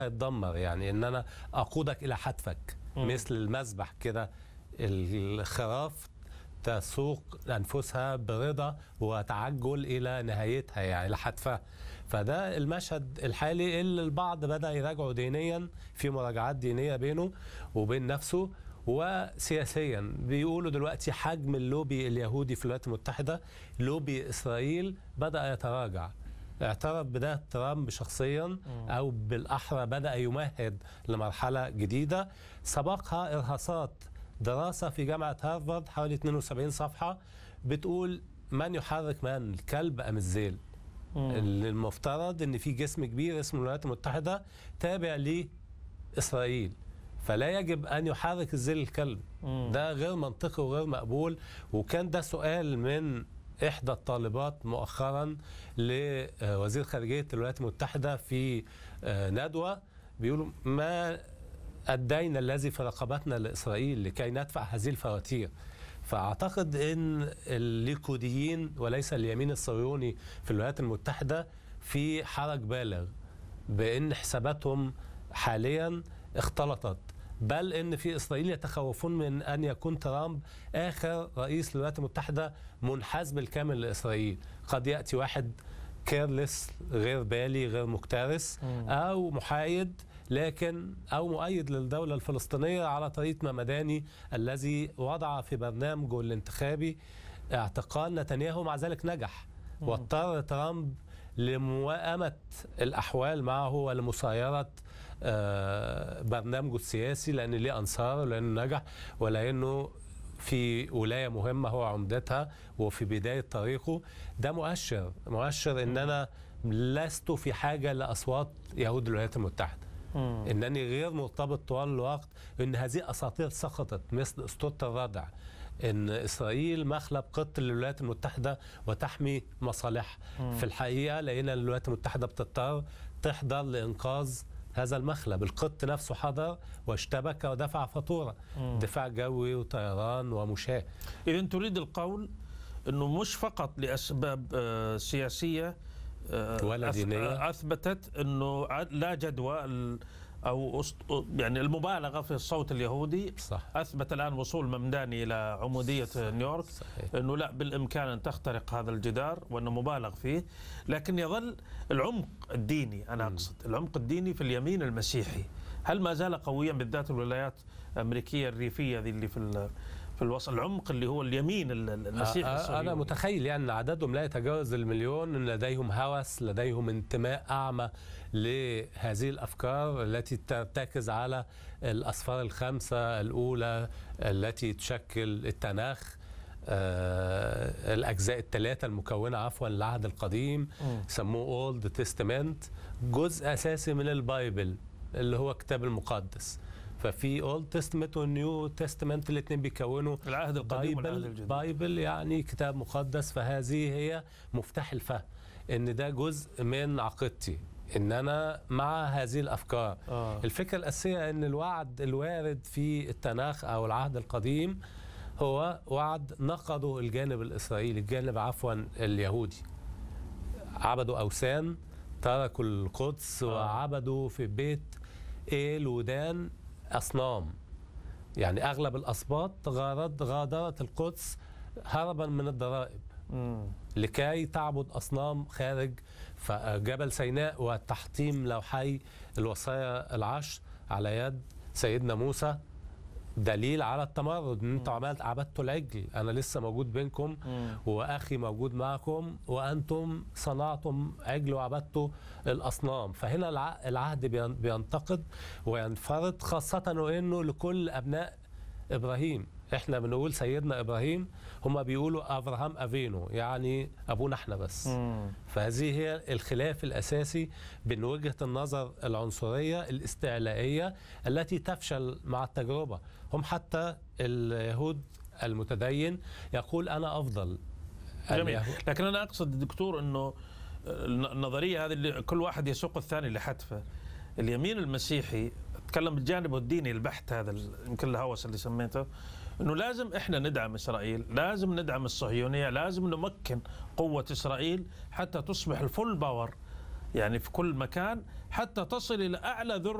يتدمر يعني ان انا اقودك الى حتفك مثل المذبح كده الخراف تسوق انفسها برضا وتعجل الى نهايتها يعني لحتفها فده المشهد الحالي اللي البعض بدا يراجعه دينيا في مراجعات دينيه بينه وبين نفسه وسياسيا بيقولوا دلوقتي حجم اللوبي اليهودي في الولايات المتحده لوبي اسرائيل بدا يتراجع اعترف بده ترامب شخصيا او بالاحرى بدا يمهد لمرحله جديده سبقها ارهاصات دراسه في جامعه هارفارد حوالي 72 صفحه بتقول من يحرك من الكلب ام الذيل اللي المفترض ان في جسم كبير اسمه الولايات المتحده تابع لاسرائيل فلا يجب ان يحرك الذيل الكلب ده غير منطقي وغير مقبول وكان ده سؤال من احدى الطالبات مؤخرا لوزير خارجيه الولايات المتحده في ندوه بيقولوا ما الدين الذي في رقبتنا لاسرائيل لكي ندفع هذه الفواتير فاعتقد ان الليكوديين وليس اليمين الصهيوني في الولايات المتحده في حرج بالغ بان حساباتهم حاليا اختلطت بل ان في اسرائيل يتخوفون من ان يكون ترامب اخر رئيس للولايات المتحده منحاز بالكامل لاسرائيل قد ياتي واحد كيرلس غير بالي غير مكترث او محايد لكن او مؤيد للدوله الفلسطينيه على طريقه ممداني الذي وضع في برنامجه الانتخابي اعتقال نتنياهو مع ذلك نجح واضطر ترامب لموائمه الاحوال معه ولمسايره برنامجه السياسي لان ليه انصار ولانه نجح ولانه في ولايه مهمه هو عمدتها وفي بدايه طريقه ده مؤشر مؤشر ان انا لست في حاجه لاصوات يهود الولايات المتحده انني غير مرتبط طوال الوقت ان هذه اساطير سقطت مثل اسطوره الردع ان اسرائيل مخلب قط للولايات المتحده وتحمي مصالحها في الحقيقه لقينا الولايات المتحده بتضطر تحضر لانقاذ هذا المخلب القط نفسه حضر واشتبك ودفع فاتورة دفاع جوي وطيران ومشاة إذا تريد القول أنه مش فقط لأسباب سياسية ولا دينية أثبتت أنه لا جدوى او يعني المبالغه في الصوت اليهودي صح. اثبت الان وصول ممداني الى عموديه نيويورك صحيح. انه لا بالامكان ان تخترق هذا الجدار وانه مبالغ فيه لكن يظل العمق الديني انا اقصد العمق الديني في اليمين المسيحي هل ما زال قويا بالذات الولايات الامريكيه الريفيه ذي اللي في في الوسط العمق اللي هو اليمين المسيحي الصهيوني انا متخيل يعني ان عددهم لا يتجاوز المليون ان لديهم هوس لديهم انتماء اعمى لهذه الافكار التي ترتكز على الاصفار الخمسه الاولى التي تشكل التناخ آه الاجزاء الثلاثه المكونه عفوا للعهد القديم سموه اولد تestament جزء اساسي من البايبل اللي هو الكتاب المقدس ففي اولد تستمنت ونيو تستمنت الاثنين بيكونوا العهد القديم والعهد بايبل الجديد بايبل يعني كتاب مقدس فهذه هي مفتاح الفهم ان ده جزء من عقيدتي ان انا مع هذه الافكار آه. الفكره الاساسيه ان الوعد الوارد في التناخ او العهد القديم هو وعد نقضه الجانب الاسرائيلي الجانب عفوا اليهودي عبدوا اوثان تركوا القدس آه. وعبدوا في بيت ايل ودان اصنام يعني اغلب الاسباط غادرت غادرت القدس هربا من الضرائب مم. لكي تعبد اصنام خارج فجبل سيناء وتحطيم لوحي الوصايا العشر على يد سيدنا موسى دليل على التمرد ان انتوا عملت عبدتوا العجل انا لسه موجود بينكم مم. واخي موجود معكم وانتم صنعتم عجل وعبدتوا الاصنام فهنا الع- العهد بين- بينتقد وينفرد خاصه وانه لكل ابناء ابراهيم احنا بنقول سيدنا ابراهيم هم بيقولوا ابراهام افينو يعني ابونا احنا بس مم. فهذه هي الخلاف الاساسي بين وجهه النظر العنصريه الاستعلائيه التي تفشل مع التجربه هم حتى اليهود المتدين يقول انا افضل جميل اليهود لكن انا اقصد دكتور انه النظريه هذه اللي كل واحد يسوق الثاني لحتفه اليمين المسيحي اتكلم بالجانب الديني البحت هذا ال- يمكن الهوس اللي سميته انه لازم احنا ندعم اسرائيل، لازم ندعم الصهيونيه، لازم نمكن قوه اسرائيل حتى تصبح الفول باور يعني في كل مكان حتى تصل إلى أعلى ذروة